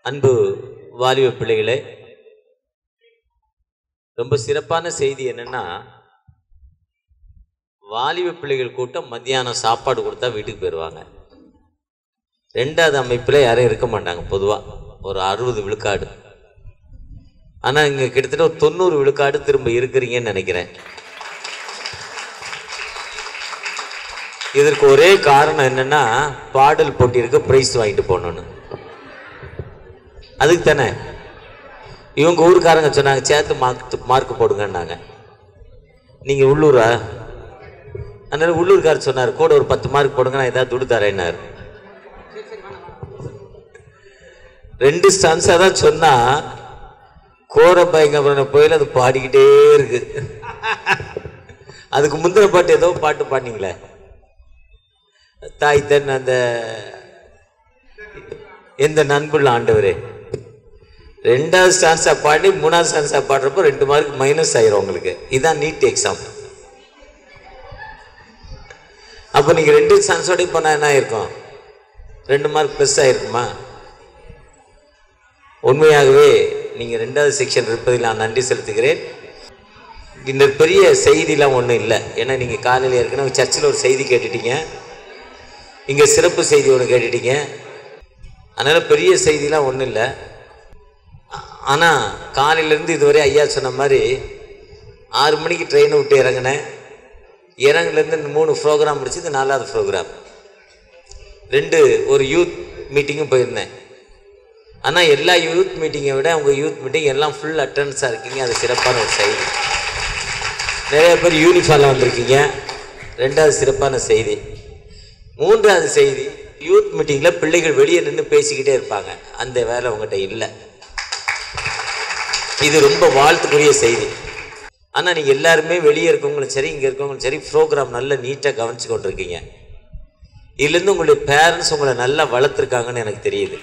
அன்பு வாலிப பிள்ளைகளே ரொம்ப சிறப்பான செய்தி என்னன்னா வாலிப பிள்ளைகள் கூட்டம் மத்தியானம் சாப்பாடு கொடுத்தா வீட்டுக்கு போயிடுவாங்க ரெண்டாவது அமைப்பில் யாரும் இருக்க மாட்டாங்க பொதுவாக ஒரு அறுபது விழுக்காடு ஆனால் இங்கே கிட்டத்தட்ட ஒரு தொண்ணூறு விழுக்காடு திரும்ப இருக்கிறீங்கன்னு நினைக்கிறேன் இதற்கு ஒரே காரணம் என்னன்னா பாடல் போட்டி இருக்க ப்ரைஸ் வாங்கிட்டு போகணுன்னு அதுக்கு தானே இவங்க ஊருக்காரங்க சொன்னாங்க சேர்த்து மார்க் மார்க் போடுங்கன்னாங்க நீங்கள் உள்ளூரா அதனால உள்ளூர்காரர் சொன்னார் கூட ஒரு பத்து மார்க் போடுங்க நான் ஏதாவது துடு தரேன்னாரு ரெண்டு ஸ்டான்ஸாக தான் சொன்னா கோர பயங்கர போயில அது பாடிக்கிட்டே இருக்கு அதுக்கு முந்தின பாட்டு ஏதோ பாட்டு பாடினீங்களே தாய் தன் அந்த எந்த நண்புள்ள ஆண்டவரே ரெண்டாவது ஸ்டான்ஸா பாடி மூணாவது ஸ்டான்ஸா பாடுறப்போ ரெண்டு மார்க் மைனஸ் ஆயிரும் உங்களுக்கு இதான் நீட் எக்ஸாம் அப்போ நீங்கள் ரெண்டு ஸ்டான்ஸோட போனால் என்ன ஆயிருக்கும் ரெண்டு மார்க் ப்ளஸ் ஆயிருக்குமா உண்மையாகவே நீங்கள் ரெண்டாவது செக்ஷன் இருப்பதில் நான் நன்றி செலுத்துகிறேன் இந்த பெரிய செய்திலாம் ஒன்றும் இல்லை ஏன்னா நீங்கள் காலையில் ஏற்கனவே சர்ச்சில் ஒரு செய்தி கேட்டுட்டீங்க இங்கே சிறப்பு செய்தி ஒன்று கேட்டுட்டீங்க அதனால் பெரிய செய்திலாம் ஒன்றும் இல்லை ஆனால் காலையிலேருந்து இதுவரை ஐயா சொன்ன மாதிரி ஆறு மணிக்கு ட்ரெயினை விட்டு இறங்கினேன் இறங்குலேருந்து மூணு ப்ரோக்ராம் முடிச்சு இது நாலாவது ப்ரோக்ராம் ரெண்டு ஒரு யூத் மீட்டிங்கும் போயிருந்தேன் ஆனால் எல்லா யூத் மீட்டிங்கை விட உங்கள் யூத் மீட்டிங் எல்லாம் ஃபுல் அட்டண்டன்ஸாக இருக்கீங்க அது சிறப்பான ஒரு செய்தி நிறைய பேர் யூனிஃபார்மில் வந்திருக்கீங்க ரெண்டாவது சிறப்பான செய்தி மூன்றாவது செய்தி யூத் மீட்டிங்கில் பிள்ளைகள் வெளியே நின்று பேசிக்கிட்டே இருப்பாங்க அந்த வேலை உங்கள்கிட்ட இல்லை இது ரொம்ப வாழ்த்துக்குரிய செய்தி ஆனால் நீங்கள் எல்லாருமே வெளியே இருக்கவங்களும் சரி இங்கே இருக்கவங்களும் சரி ப்ரோக்ராம் நல்ல நீட்டாக கவனிச்சு கொண்டிருக்கீங்க இதுலேருந்து உங்களுடைய பேரண்ட்ஸ் உங்களை நல்லா வளர்த்துருக்காங்கன்னு எனக்கு தெரியுது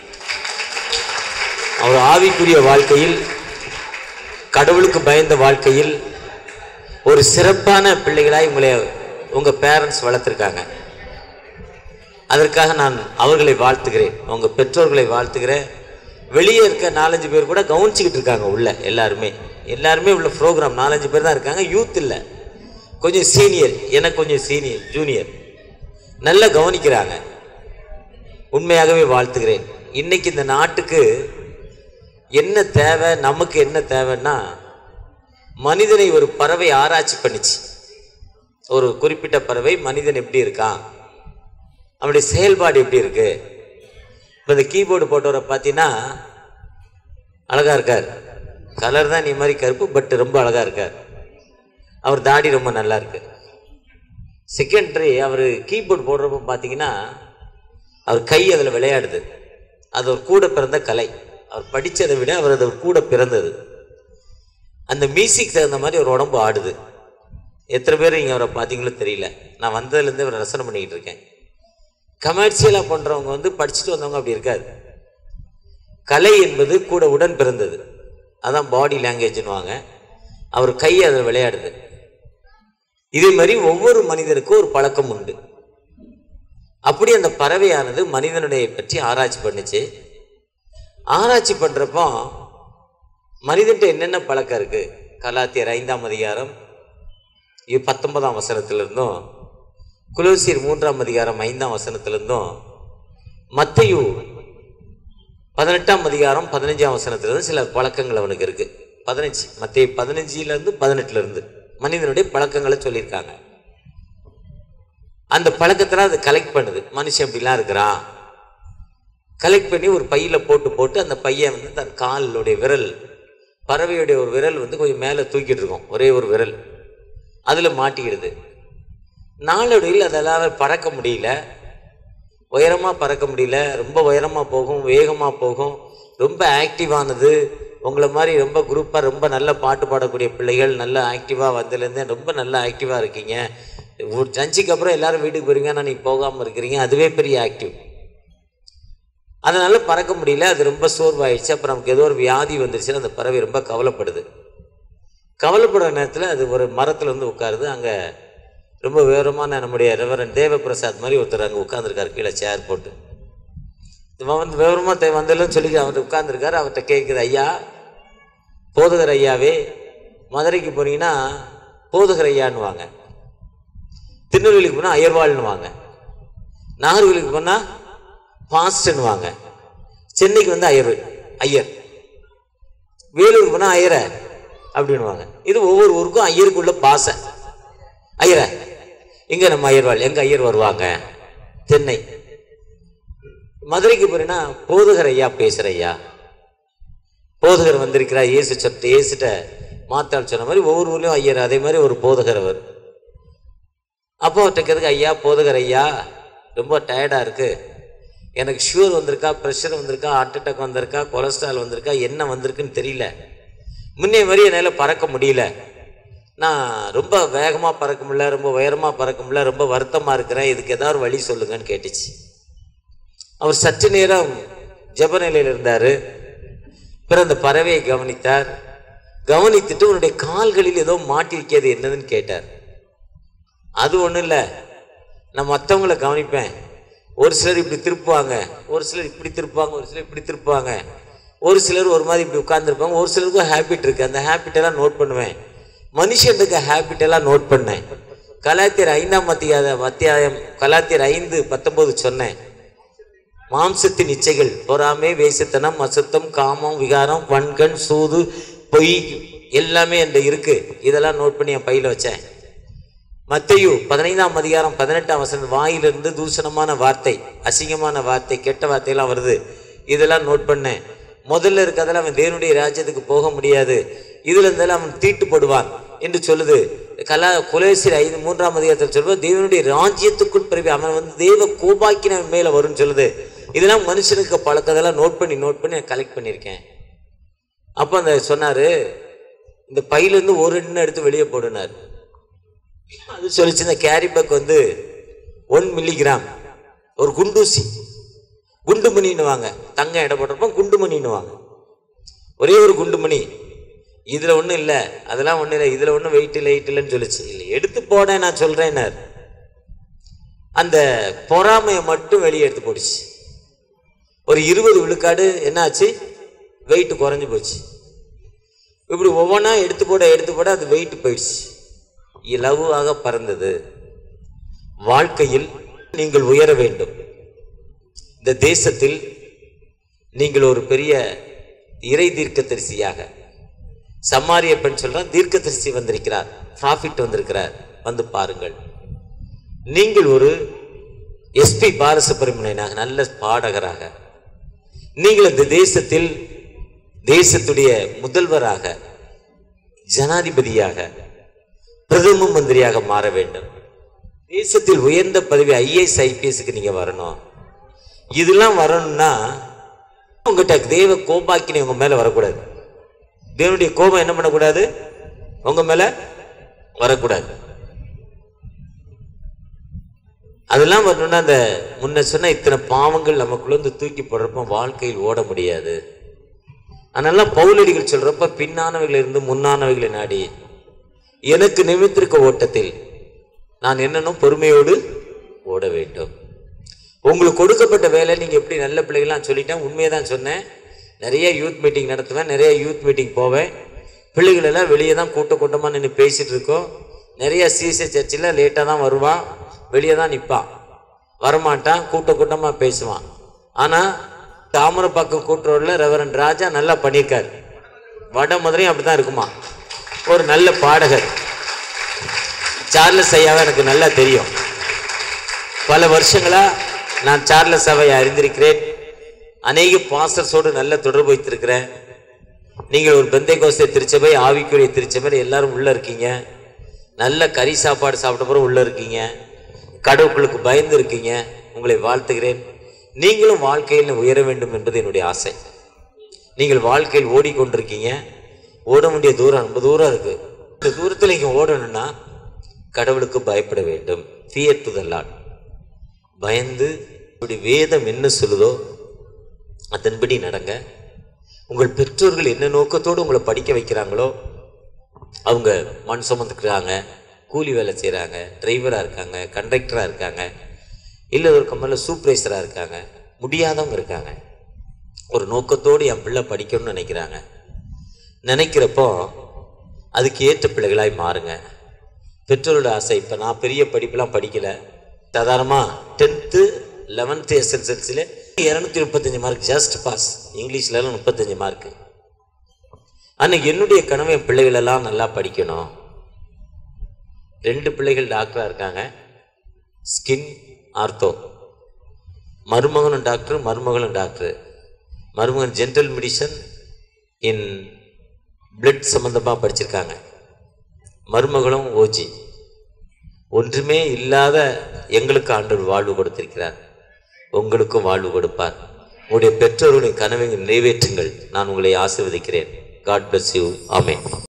அவர் ஆவிக்குரிய வாழ்க்கையில் கடவுளுக்கு பயந்த வாழ்க்கையில் ஒரு சிறப்பான பிள்ளைகளாய் உங்களை உங்கள் பேரண்ட்ஸ் வளர்த்துருக்காங்க அதற்காக நான் அவர்களை வாழ்த்துகிறேன் உங்கள் பெற்றோர்களை வாழ்த்துகிறேன் வெளியே இருக்க நாலஞ்சு பேர் கூட கவனிச்சுக்கிட்டு இருக்காங்க உள்ள எல்லாருமே எல்லாருமே உள்ள ப்ரோக்ராம் நாலஞ்சு பேர் தான் இருக்காங்க யூத் இல்லை கொஞ்சம் சீனியர் எனக்கு கொஞ்சம் சீனியர் ஜூனியர் நல்லா கவனிக்கிறாங்க உண்மையாகவே வாழ்த்துகிறேன் இன்னைக்கு இந்த நாட்டுக்கு என்ன தேவை நமக்கு என்ன தேவைன்னா மனிதனை ஒரு பறவை ஆராய்ச்சி பண்ணிச்சு ஒரு குறிப்பிட்ட பறவை மனிதன் எப்படி இருக்கான் அவனுடைய செயல்பாடு எப்படி இருக்கு இப்போ இந்த கீபோர்டு போட்டவரை பார்த்தீங்கன்னா அழகா இருக்கார் கலர் தான் நீ மாதிரி கருப்பு பட் ரொம்ப அழகா இருக்கார் அவர் தாடி ரொம்ப நல்லா இருக்கு செகண்டரி அவர் கீபோர்டு போடுறப்ப பார்த்தீங்கன்னா அவர் கை அதில் விளையாடுது அது ஒரு கூட பிறந்த கலை அவர் படித்ததை விட அவர் அது கூட பிறந்தது அந்த மியூசிக் தகுந்த மாதிரி ஒரு உடம்பு ஆடுது எத்தனை பேர் இங்கே அவரை பார்த்தீங்களோ தெரியல நான் வந்ததுலேருந்து அவரை ரசனை பண்ணிக்கிட்டு இருக்கேன் கமர்ஷியலாக பண்ணுறவங்க வந்து படிச்சுட்டு வந்தவங்க அப்படி இருக்காது கலை என்பது கூட உடன் பிறந்தது அதான் பாடி லாங்குவேஜ்னுவாங்க அவர் கை அதில் விளையாடுது இதே மாதிரி ஒவ்வொரு மனிதனுக்கும் ஒரு பழக்கம் உண்டு அப்படி அந்த பறவையானது மனிதனுடைய பற்றி ஆராய்ச்சி பண்ணுச்சு ஆராய்ச்சி பண்ணுறப்போ மனிதன்ட்ட என்னென்ன பழக்கம் இருக்கு கலாத்தியர் ஐந்தாம் அதிகாரம் இது பத்தொன்பதாம் வசனத்திலிருந்தும் குலோசியர் மூன்றாம் அதிகாரம் ஐந்தாம் வசனத்திலிருந்தும் மத்தையு பதினெட்டாம் அதிகாரம் பதினஞ்சாம் வசனத்திலிருந்து சில பழக்கங்கள் அவனுக்கு இருக்கு பதினஞ்சு மத்திய பதினஞ்சுலேருந்து பதினெட்டுலேருந்து மனிதனுடைய பழக்கங்களை சொல்லியிருக்காங்க அந்த பழக்கத்தில் அது கலெக்ட் பண்ணுது மனுஷன் இப்படிலாம் இருக்கிறான் கலெக்ட் பண்ணி ஒரு பையில் போட்டு போட்டு அந்த பையன் வந்து தன் காலுடைய விரல் பறவையுடைய ஒரு விரல் வந்து கொஞ்சம் மேலே தூக்கிட்டு இருக்கும் ஒரே ஒரு விரல் அதில் மாட்டிக்கிடுது நாளடைவில் அதெல்லாம் பறக்க முடியல உயரமாக பறக்க முடியல ரொம்ப உயரமாக போகும் வேகமாக போகும் ரொம்ப ஆக்டிவானது உங்களை மாதிரி ரொம்ப குரூப்பாக ரொம்ப நல்ல பாட்டு பாடக்கூடிய பிள்ளைகள் நல்ல ஆக்டிவாக வந்ததுலேருந்தே ரொம்ப நல்ல ஆக்டிவாக இருக்கீங்க ஒரு ஜஞ்சிக்கு அப்புறம் எல்லாரும் வீட்டுக்கு போகிறீங்க ஆனால் நீங்கள் போகாமல் இருக்கிறீங்க அதுவே பெரிய ஆக்டிவ் அதனால பறக்க முடியல அது ரொம்ப சோர்வாயிடுச்சு அப்புறம் நமக்கு ஏதோ ஒரு வியாதி வந்துருச்சுன்னு அந்த பறவை ரொம்ப கவலைப்படுது கவலைப்படுற நேரத்தில் அது ஒரு மரத்தில் வந்து உட்காருது அங்கே ரொம்ப விவரமான நம்முடைய ரெவரன் தேவபிரசாத் மாதிரி ஒருத்தர் அங்கே உட்காந்துருக்காரு கீழே சேர் போட்டு இவன் வந்து விவரமா தெ- வந்தெல்லாம் சொல்லி அவர் உட்கார்ந்துருக்காரு அவர்கிட்ட கேட்குது ஐயா போதகர் ஐயாவே மதுரைக்கு போனீங்கன்னா போதகர் ஐயான்னுவாங்க திருநெல்வேலிக்கு போனால் அயர்வாள்னுவாங்க நாகர்கோவிலுக்கு போனால் பாஸ்ட்னுவாங்க சென்னைக்கு வந்து ஐயர் ஐயர் வேலூருக்கு போனால் ஐயர அப்படின்னுவாங்க இது ஒவ்வொரு ஊருக்கும் ஐயருக்குள்ள பாசை ஐயர இங்க நம்ம ஐயர்வாள் எங்க ஐயர் வருவாங்க சென்னை மதுரைக்கு போறேன்னா போதகர் ஐயா பேசுற ஐயா போதகர் வந்திருக்கிறார் இயேசு சொத்து இயேசுட்ட மாத்தாள் சொன்ன மாதிரி ஒவ்வொரு ஊர்லயும் ஐயர் அதே மாதிரி ஒரு போதகர் அவர் அப்போ அவர்கிட்ட கேட்குறதுக்கு ஐயா போதகர் ஐயா ரொம்ப டயர்டாக இருக்கு எனக்கு ஷுகர் வந்திருக்கா ப்ரெஷர் வந்திருக்கா ஹார்ட் அட்டாக் வந்திருக்கா கொலஸ்ட்ரால் வந்திருக்கா என்ன வந்திருக்குன்னு தெரியல முன்னே மாதிரி என்னால் பறக்க முடியல நான் ரொம்ப வேகமாக பறக்க முடியல ரொம்ப உயரமாக பறக்க முடியல ரொம்ப வருத்தமாக இருக்கிறேன் இதுக்கு ஏதாவது ஒரு வழி சொல்லுங்கன்னு கேட்டுச்சு அவர் சற்று நேரம் ஜெப நிலையில் இருந்தார் பிறகு அந்த பறவையை கவனித்தார் கவனித்துட்டு உன்னுடைய கால்களில் ஏதோ மாட்டிருக்கிறது என்னதுன்னு கேட்டார் அது ஒன்றும் இல்லை நான் மற்றவங்கள கவனிப்பேன் ஒரு சிலர் இப்படி திருப்புவாங்க ஒரு சிலர் இப்படி திருப்புவாங்க ஒரு சிலர் இப்படி திருப்புவாங்க ஒரு சிலர் ஒரு மாதிரி இப்படி உட்கார்ந்துருப்பாங்க ஒரு சிலருக்கு ஹேபிட் இருக்கு அந்த ஹேபிட் எல்லாம் நோட் பண்ணுவேன் மனுஷனுக்கு ஹேபிட் எல்லாம் நோட் பண்ணேன் கலாத்தியர் ஐந்தாம் அத்தியாய அத்தியாயம் கலாத்தியர் ஐந்து பத்தொன்பது சொன்னேன் மாம்சத்தின் இச்சைகள் பொறாமை வேசித்தனம் அசுத்தம் காமம் விகாரம் வன்கண் சூது பொய் எல்லாமே என்கிட்ட இருக்கு இதெல்லாம் நோட் பண்ணி என் பையில வச்சேன் மத்தையு பதினைந்தாம் அதிகாரம் பதினெட்டாம் வசனம் வாயிலிருந்து தூஷணமான வார்த்தை அசிங்கமான வார்த்தை கெட்ட வார்த்தையெல்லாம் வருது இதெல்லாம் நோட் பண்ணேன் முதல்ல இருக்கிறதுல அவன் தேவனுடைய ராஜ்யத்துக்கு போக முடியாது இதுல இருந்தாலும் அவன் தீட்டுப்படுவான் என்று சொல்லுது கலா குலேசிர் ஐந்து மூன்றாம் அதிகாரத்தில் சொல்வது தேவனுடைய ராஜ்யத்துக்குள் பிறவி அவன் வந்து தேவ கோபாக்கினவன் மேல வரும்னு சொல்லுது இதெல்லாம் மனுஷனுக்கு பழக்கதெல்லாம் நோட் பண்ணி நோட் பண்ணி நான் கலெக்ட் பண்ணியிருக்கேன் அப்போ அந்த சொன்னாரு இந்த பையிலேருந்து ஒரு எண்ணெய் எடுத்து வெளியே போடுனார் அது சொல்லிச்சு இந்த கேரி பேக் வந்து ஒன் மில்லிகிராம் ஒரு குண்டூசி குண்டுமணின்னுவாங்க தங்கம் இடம் போட்டிருப்போம் குண்டுமணின்னுவாங்க ஒரே ஒரு குண்டுமணி இதுல ஒண்ணும் இல்ல அதெல்லாம் ஒண்ணும் இல்லை இதுல ஒண்ணும் வெயிட் இல்லை வெயிட் இல்லைன்னு சொல்லிச்சு இல்லை எடுத்து போட நான் சொல்றேன்னார் அந்த பொறாமையை மட்டும் வெளியே எடுத்து போடுச்சு ஒரு இருபது விழுக்காடு என்னாச்சு வெயிட் குறைஞ்சு போச்சு இப்படி ஒவ்வொன்றா எடுத்து போட எடுத்து போட அது வெயிட் போயிடுச்சு இலவாக பறந்தது வாழ்க்கையில் நீங்கள் உயர வேண்டும் இந்த தேசத்தில் நீங்கள் ஒரு பெரிய இறை தீர்க்கதரிசியாக சம்மாரிய பெண் சொல்றான் தீர்க்கதரிசி வந்திருக்கிறார் ப்ராஃபிட் வந்திருக்கிறார் வந்து பாருங்கள் நீங்கள் ஒரு எஸ்பி பாலசுப்ரமணியனாக நல்ல பாடகராக நீங்கள் இந்த தேசத்தில் தேசத்துடைய முதல்வராக ஜனாதிபதியாக பிரதம மந்திரியாக மாற வேண்டும் தேசத்தில் உயர்ந்த பதவி ஐஏஎஸ் ஐபிஎஸ்க்கு நீங்க வரணும் இதெல்லாம் வரணும்னா உங்ககிட்ட தேவ கோபாக்கினை உங்க மேல வரக்கூடாது தேவனுடைய கோபம் என்ன பண்ணக்கூடாது உங்க மேல வரக்கூடாது அதெல்லாம் வரணும்னா அந்த முன்ன சொன்ன இத்தனை பாவங்கள் நமக்குள்ள இருந்து தூக்கி போடுறப்ப வாழ்க்கையில் ஓட முடியாது அதனால பவுலடிகள் சொல்றப்ப பின்னானவைகள் இருந்து முன்னானவைகளை நாடி எனக்கு நிமித்திருக்க ஓட்டத்தில் நான் என்னன்னும் பொறுமையோடு ஓட வேண்டும் உங்களுக்கு கொடுக்கப்பட்ட வேலை நீங்க எப்படி நல்ல பிள்ளைகள்லாம் சொல்லிட்டேன் உண்மையை தான் சொன்னேன் நிறைய யூத் மீட்டிங் நடத்துவேன் நிறைய யூத் மீட்டிங் போவேன் பிள்ளைகள் எல்லாம் வெளியே தான் கூட்ட கூட்டமாக நின்று பேசிட்டு இருக்கோம் நிறைய சிஎஸ்ஐ சர்ச்சில் லேட்டாக தான் வருவான் வெளியே தான் நிற்பான் வரமாட்டான் கூட்ட கூட்டமாக பேசுவான் ஆனால் தாமரப்பாக்கம் கூட்டுறோடில் ரெவரன் ராஜா நல்லா பண்ணியிருக்காரு வட மதுரையும் அப்படி தான் இருக்குமா ஒரு நல்ல பாடகர் சார்லஸ் ஐயாவை எனக்கு நல்லா தெரியும் பல வருஷங்களா நான் சார்லஸ் அவை அறிந்திருக்கிறேன் அநேக பாஸ்டர்ஸோடு நல்ல தொடர்பு வைத்திருக்கிறேன் நீங்கள் ஒரு பெந்தை கோஸ்தை திருச்சபை ஆவிக்குரிய திருச்சபை எல்லாரும் உள்ள இருக்கீங்க நல்ல கறி சாப்பாடு சாப்பிட்ட பிறகு உள்ள இருக்கீங்க கடவுளுக்கு பயந்து இருக்கீங்க உங்களை வாழ்த்துகிறேன் நீங்களும் வாழ்க்கையில் உயர வேண்டும் என்பது என்னுடைய ஆசை நீங்கள் வாழ்க்கையில் ஓடிக்கொண்டிருக்கீங்க ஓட வேண்டிய தூரம் ரொம்ப தூரம் இருக்கு இந்த தூரத்தில் நீங்கள் ஓடணும்னா கடவுளுக்கு பயப்பட வேண்டும் ஃபியர் டு த லாட் பயந்து இப்படி வேதம் என்ன சொல்லுதோ அதன்படி நடங்க உங்கள் பெற்றோர்கள் என்ன நோக்கத்தோடு உங்களை படிக்க வைக்கிறாங்களோ அவங்க மண் சுமந்துக்கிறாங்க கூலி வேலை செய்கிறாங்க டிரைவராக இருக்காங்க கண்டக்டராக இருக்காங்க இல்லை ஒரு கம்பெனியில் சூப்பர்வைசராக இருக்காங்க முடியாதவங்க இருக்காங்க ஒரு நோக்கத்தோடு என் பிள்ளை படிக்கணும்னு நினைக்கிறாங்க நினைக்கிறப்போ அதுக்கு ஏற்ற பிள்ளைகளாய் மாறுங்க பெற்றோரோட ஆசை இப்போ நான் பெரிய படிப்பெல்லாம் படிக்கலை சாதாரணமாக டென்த்து லெவன்த்து எஸ்எஸ்எல்சியில் இரநூத்தி முப்பத்தஞ்சு மார்க் ஜஸ்ட் பாஸ் இங்கிலீஷ்லலாம் முப்பத்தஞ்சு மார்க்கு அன்னைக்கு என்னுடைய கனவு என் பிள்ளைகள் எல்லாம் நல்லா படிக்கணும் ரெண்டு பிள்ளைகள் டாக்டராக இருக்காங்க ஸ்கின் ஆர்த்தோ மருமகனும் டாக்டர் மருமகளும் டாக்டர் மருமகன் ஜென்ரல் மெடிசன் இன் பிளட் சம்மந்தமாக படிச்சிருக்காங்க மருமகளும் ஓஜி ஒன்றுமே இல்லாத எங்களுக்கு ஆண்டவர் வாழ்வு கொடுத்திருக்கிறார் உங்களுக்கும் வாழ்வு கொடுப்பார் உங்களுடைய பெற்றோருடைய கனவை நிறைவேற்றுங்கள் நான் உங்களை ஆசீர்வதிக்கிறேன் காட் bless யூ ஆமென்